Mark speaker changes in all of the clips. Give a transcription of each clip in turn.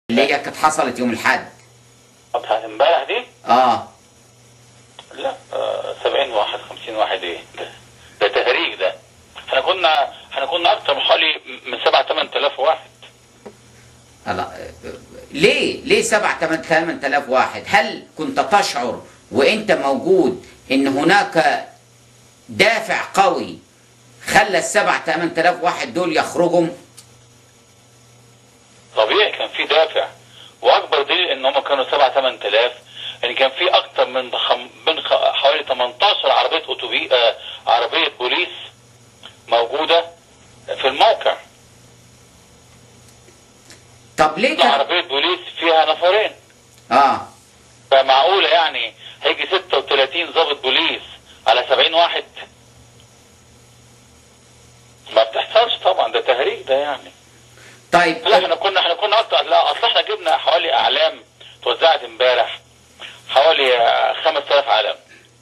Speaker 1: اللي هي كانت حصلت يوم الحد
Speaker 2: بتاعت امبارح دي
Speaker 1: اه
Speaker 2: لا آه 70 واحد 50 واحد ايه ده ده تهريج ده احنا كنا احنا كنا اكتر من حوالي من 7 8000 واحد
Speaker 1: الله ليه ليه 7 8000 واحد هل كنت تشعر وانت موجود ان هناك دافع قوي خلى السبع 8000 واحد دول يخرجوا
Speaker 2: طبيعي كان في دافع واكبر دليل ان هم كانوا 7 8000 ان كان في اكتر من خم... من خ... حوالي 18 عربيه اتوبيس آه عربيه بوليس موجوده في الموقع
Speaker 1: طب ليه كان
Speaker 2: عربيه بوليس فيها نفرين
Speaker 1: اه
Speaker 2: فمعقوله يعني هيجي 36 ضابط بوليس على 70 واحد ما بتحصلش طبعا ده تهريج ده يعني
Speaker 1: طيب
Speaker 2: لا احنا كنا احنا كنا اكتر لا اصل احنا جبنا حوالي اعلام توزعت امبارح حوالي آه، 5000 علم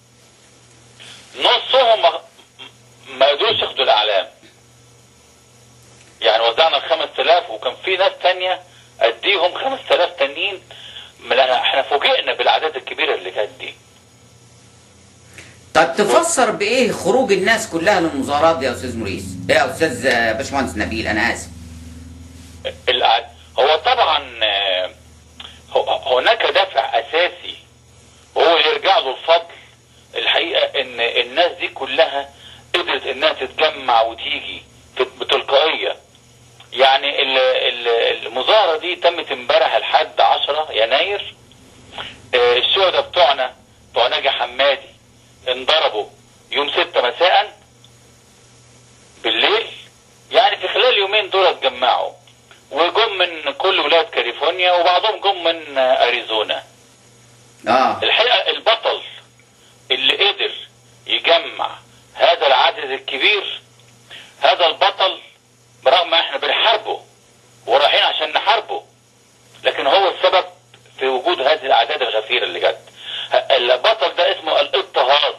Speaker 2: نصهم ما, ما قدروش ياخدوا الاعلام يعني وزعنا ال 5000 وكان في ناس تانية اديهم 5000 تانيين من- احنا فوجئنا بالاعداد الكبيره اللي كانت دي
Speaker 1: طب تفسر بايه خروج الناس كلها للمظاهرات دي يا استاذ موريس يا استاذ آه، باشمهندس نبيل انا اسف
Speaker 2: الأع- هو طبعا آه، هو- هناك دافع اساسي وهو يرجع له الفضل الحقيقه ان الناس دي كلها قدرت انها تتجمع وتيجي في- بتلقائيه يعني ال- ال- المظاهره دي تمت امبارح لحد 10 يناير آه، الشهداء بتوعنا بتوع ناجي حمادي انضربوا يوم 6 مساء بالليل يعني في خلال يومين دول اتجمعوا وجم من كل ولاية كاليفورنيا وبعضهم جم من آه، اريزونا
Speaker 1: اه
Speaker 2: الحقيقة البطل اللي قدر يجمع هذا العدد الكبير هذا البطل برغم احنا بنحاربه ورايحين عشان نحاربه لكن هو السبب في وجود هذه الاعداد الغفيرة اللي جت ه- البطل ده اسمه الاضطهاد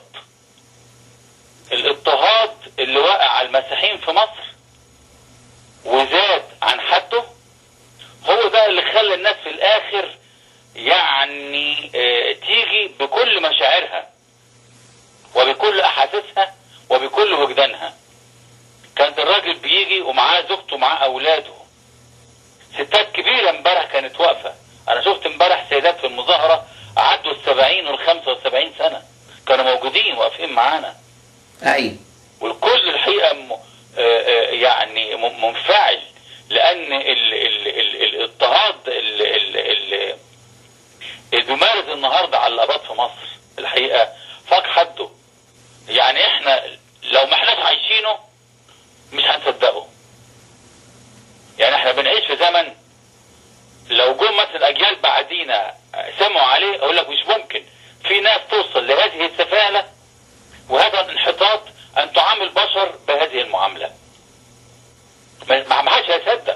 Speaker 2: الاضطهاد اللي وقع على المسيحيين في مصر وزاد عن حده هو ده اللي خلى الناس في الاخر يعني آه، تيجي بكل مشاعرها وبكل احاسيسها وبكل وجدانها كان الراجل بيجي ومعاه زوجته ومعاه اولاده ستات كبيره امبارح كانت واقفه انا شفت امبارح سيدات في المظاهره عدوا السبعين والخمسة وسبعين سنه كانوا موجودين واقفين معانا
Speaker 1: اي
Speaker 2: والكل الحقيقه م... آه، آه، يعني م- منفعل لان ال... ال... ال... الاضطهاد اللي ال... ال... اللي بيمارس النهارده على الاباط في مصر الحقيقه فاق حده يعني احنا لو ما احناش عايشينه مش هنصدقه يعني احنا بنعيش في زمن لو جم مثلا اجيال بعدينا سمعوا عليه اقول لك مش ممكن في ناس توصل لهذه السفاله وهذا الانحطاط ان تعامل بشر بهذه المعامله ما ما- ما حدش هيصدق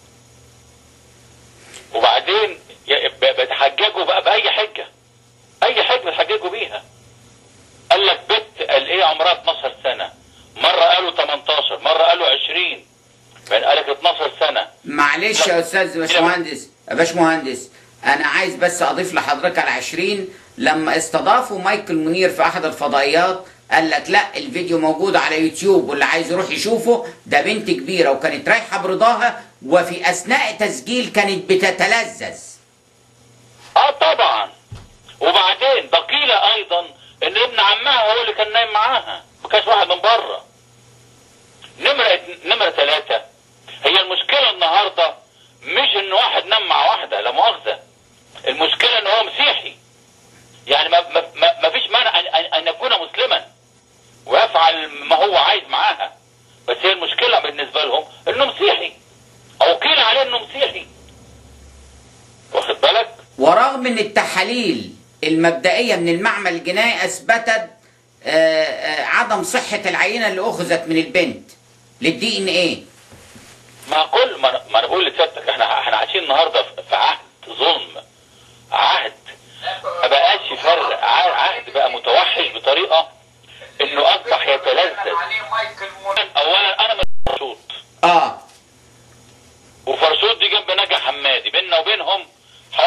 Speaker 2: وبعدين ي- ب- بتحججوا بقى باي حجه اي حجه بتحججوا بيها قال لك بنت قال ايه عمرها 12 سنه مره قالوا 18 مره قالوا 20 بعدين قال لك 12 سنه
Speaker 1: معلش يا استاذ باشمهندس يا باشمهندس انا عايز بس اضيف لحضرتك على 20 لما استضافوا مايكل منير في احد الفضائيات قال لك لا الفيديو موجود على يوتيوب واللي عايز يروح يشوفه ده بنت كبيره وكانت رايحه برضاها وفي اثناء تسجيل كانت بتتلذذ
Speaker 2: اه طبعا وبعدين ده قيل ايضا ان ابن عمها هو اللي كان نايم معاها ما كانش واحد من بره نمرة نمرة ثلاثة هي المشكلة النهاردة مش ان واحد نام مع واحدة لا مؤاخذة المشكلة ان هو مسيحي يعني ما, ما, ما, ما فيش مانع ان, أن- ان يكون مسلما ويفعل ما هو عايز معاها بس هي المشكلة بالنسبة لهم انه مسيحي او قيل عليه انه مسيحي واخد بالك
Speaker 1: ورغم ان التحاليل المبدئيه من المعمل الجنائي اثبتت آه، آه، عدم صحه العينه اللي اخذت من البنت للدي ان ايه
Speaker 2: ما كل ما أنا- ما انا بقول لسيادتك احنا احنا عايشين النهارده في- في عهد ظلم عهد ما بقاش فرق ع- عهد بقى متوحش بطريقه انه اصبح يتلذذ اولا انا من فرشوط
Speaker 1: اه
Speaker 2: وفرشوط دي جنب نجا حمادي بيننا وبينهم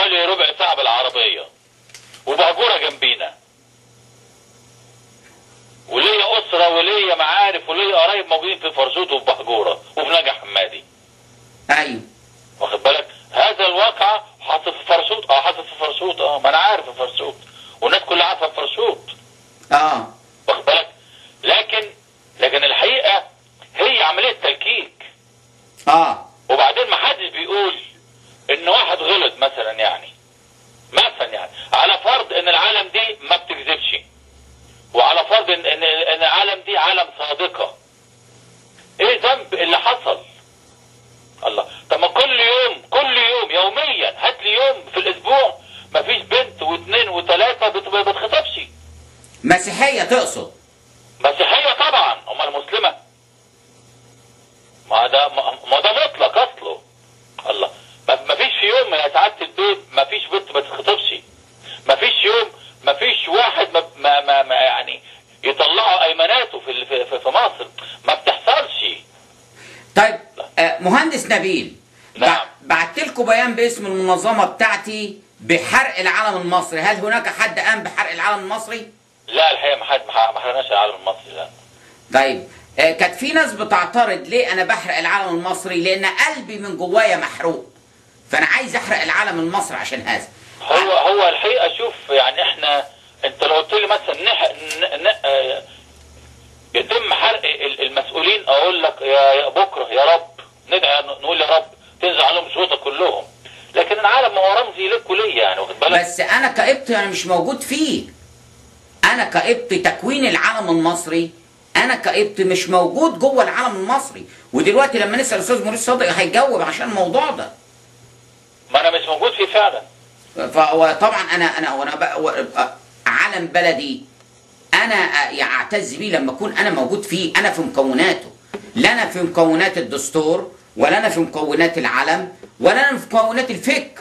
Speaker 2: حوالي ربع ساعة بالعربية وبهجورة جنبينا وليا أسرة وليا معارف وليا قرايب موجودين في فرشوت وفي بهجورة وفي نجا حمادي
Speaker 1: ايوه
Speaker 2: واخد بالك هذا الواقع حاصل في فرشوت اه حاصل في فرشوت اه ما انا عارف في فرشوت والناس كلها عارفه في فرشوت
Speaker 1: اه
Speaker 2: واخد بالك لكن لكن الحقيقه هي عمليه تلكيك
Speaker 1: اه
Speaker 2: وبعدين ما حدش بيقول ان واحد غلط مثلا يعني مثلا يعني على فرض ان العالم دي ما بتكذبش وعلى فرض ان ان ان العالم دي عالم صادقه ايه ذنب اللي حصل الله طب ما كل يوم كل يوم يوميا هات لي يوم في الاسبوع ما فيش بنت واثنين وثلاثه بت- ما بتخطبش
Speaker 1: مسيحيه تقصد
Speaker 2: مسيحيه طبعا امال مسلمه ما ده ما ما ده مطلق اصله الله ما ما فيش في يوم يا سعاده البيت ما فيش بنت ما تتخطبش ما فيش يوم ما فيش واحد ما, ما, ما, ما يعني يطلعوا ايماناته في ال- في, في, في مصر ما بتحصلش
Speaker 1: طيب آه مهندس نبيل
Speaker 2: نعم.
Speaker 1: بعت لكم بيان باسم المنظمه بتاعتي بحرق العلم المصري هل هناك حد قام بحرق العلم المصري
Speaker 2: لا الحقيقه ما حد ما حرقناش العالم المصري لا
Speaker 1: طيب آه كانت في ناس بتعترض ليه انا بحرق العلم المصري لان قلبي من جوايا محروق فانا عايز احرق العلم المصري عشان هذا
Speaker 2: هو هو الحقيقه شوف يعني احنا انت لو قلت لي مثلا نح... ن... ن... آه، يتم حرق ال- المسؤولين اقول لك يا يا بكره يا رب ندعي نقول يا رب تنزل عليهم شروطه كلهم لكن العالم ما هو رمزي لك وليا يعني واخد بالك
Speaker 1: بس انا كابت انا مش موجود فيه انا كابت تكوين العلم المصري انا كابت مش موجود جوه العلم المصري ودلوقتي لما نسال الاستاذ موريس صادق هيجاوب عشان الموضوع ده
Speaker 2: ما انا مش موجود فيه فعلا
Speaker 1: فهو طبعا انا انا وانا بقى و- علم بلدي انا يعني اعتز بيه لما اكون انا موجود فيه انا في مكوناته لا انا في مكونات الدستور ولا انا في مكونات العلم ولا انا في مكونات الفكر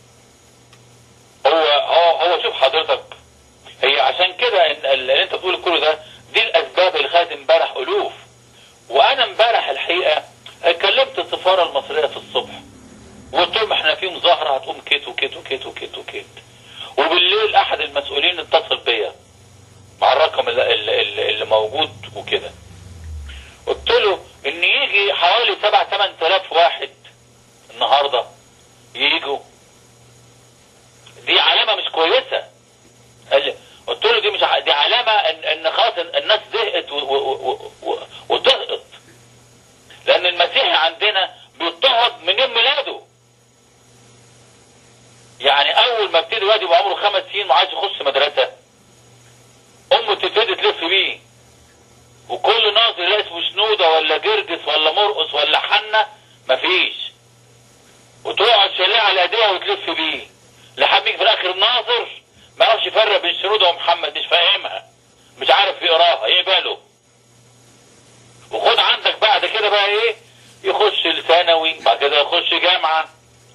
Speaker 2: هو هو هو شوف حضرتك هي عشان كده إن- اللي انت بتقول كله ده دي الاسباب اللي خدت امبارح الوف وانا امبارح الحقيقه كلمت السفاره المصريه في الصبح وقلت لهم احنا في مظاهره هتقوم كيت وكيت وكيت وكيت وكيت وبالليل احد المسؤولين اتصل بيا مع الرقم اللي, اللي, اللي موجود وكده قلت له ان يجي حوالي 7 8000 واحد النهارده يجوا دي علامه مش كويسه قال لي قلت له دي مش ع- دي علامه ان ان خلاص الناس زهقت و- و- و- و- وتهقط لان المسيحي عندنا بيضطهد من يوم ميلاده يعني اول ما ابتدي الواد يبقى عمره خمس سنين وعايز يخش مدرسه امه تبتدي تلف بيه وكل ناظر لا اسمه شنوده ولا جرجس ولا مرقص ولا حنه مفيش وتقعد شايلاه على ايديها وتلف بيه لحد ما يجي في الاخر الناظر ما يعرفش يفرق بين شنوده ومحمد مش فاهمها مش عارف يقراها يقبله وخد عندك بعد كده بقى ايه يخش الثانوي بعد كده يخش جامعه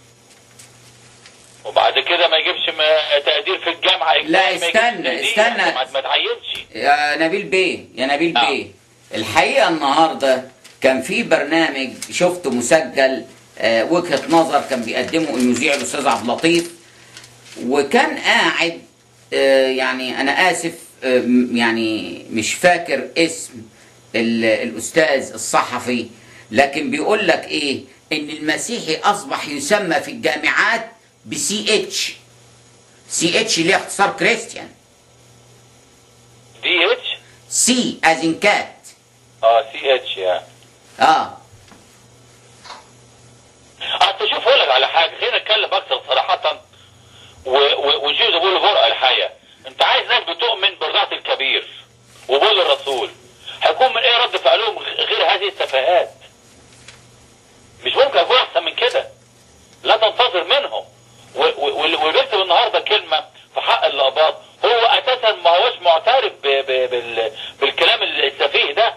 Speaker 2: وبعد كده ما يجيبش م- تقدير في الجامعه
Speaker 1: لا،
Speaker 2: يجيبش
Speaker 1: استنى،
Speaker 2: تقدير،
Speaker 1: استنى.
Speaker 2: ما ما تعينش
Speaker 1: يا نبيل بيه يا نبيل
Speaker 2: نعم.
Speaker 1: بيه الحقيقه النهارده كان في برنامج شفته مسجل آه، وجهه نظر كان بيقدمه المذيع الاستاذ عبد اللطيف وكان قاعد آه، يعني انا اسف آه، م- يعني مش فاكر اسم ال- الاستاذ الصحفي لكن بيقول لك ايه ان المسيحي اصبح يسمى في الجامعات بسي اتش سي اتش اللي هي اختصار كريستيان
Speaker 2: دي اتش
Speaker 1: سي از ان كات
Speaker 2: اه سي اتش يعني
Speaker 1: اه
Speaker 2: اصل شوف اقول لك على حاجه خلينا نتكلم اكثر صراحه و- و- ونشوف زي ما بيقولوا برقه الحقيقه انت عايز ناس بتؤمن برضاعه الكبير وبول الرسول هيكون من ايه رد فعلهم غ- غير هذه التفاهات مش ممكن يكون احسن من كده لا تنتظر منهم و- و- واللي واللي بيكتب النهارده كلمه في حق الاباط هو اساسا ما هوش معترف ب- ب- بال- بالكلام السفيه ده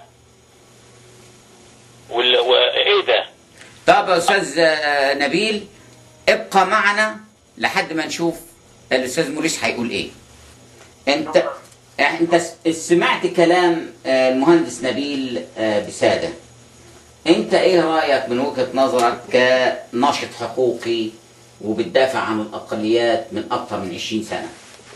Speaker 2: وال- وايه ده
Speaker 1: طب يا استاذ آه، نبيل ابقى معنا لحد ما نشوف الاستاذ موريس هيقول ايه انت انت س- سمعت كلام آه، المهندس نبيل آه، بساده انت ايه رايك من وجهه نظرك كناشط حقوقي وبتدافع عن الأقليات من أكثر من 20 سنة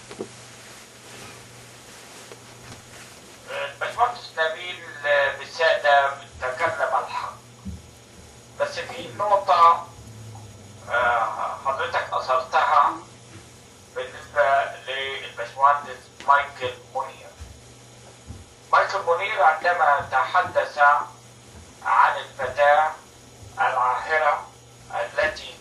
Speaker 3: الباشمهندس نبيل بسادة بتكلم الحق بس في نقطة آه، حضرتك أثرتها بالنسبة للباشمهندس مايكل منير مايكل منير عندما تحدث عن الفتاة العاهرة التي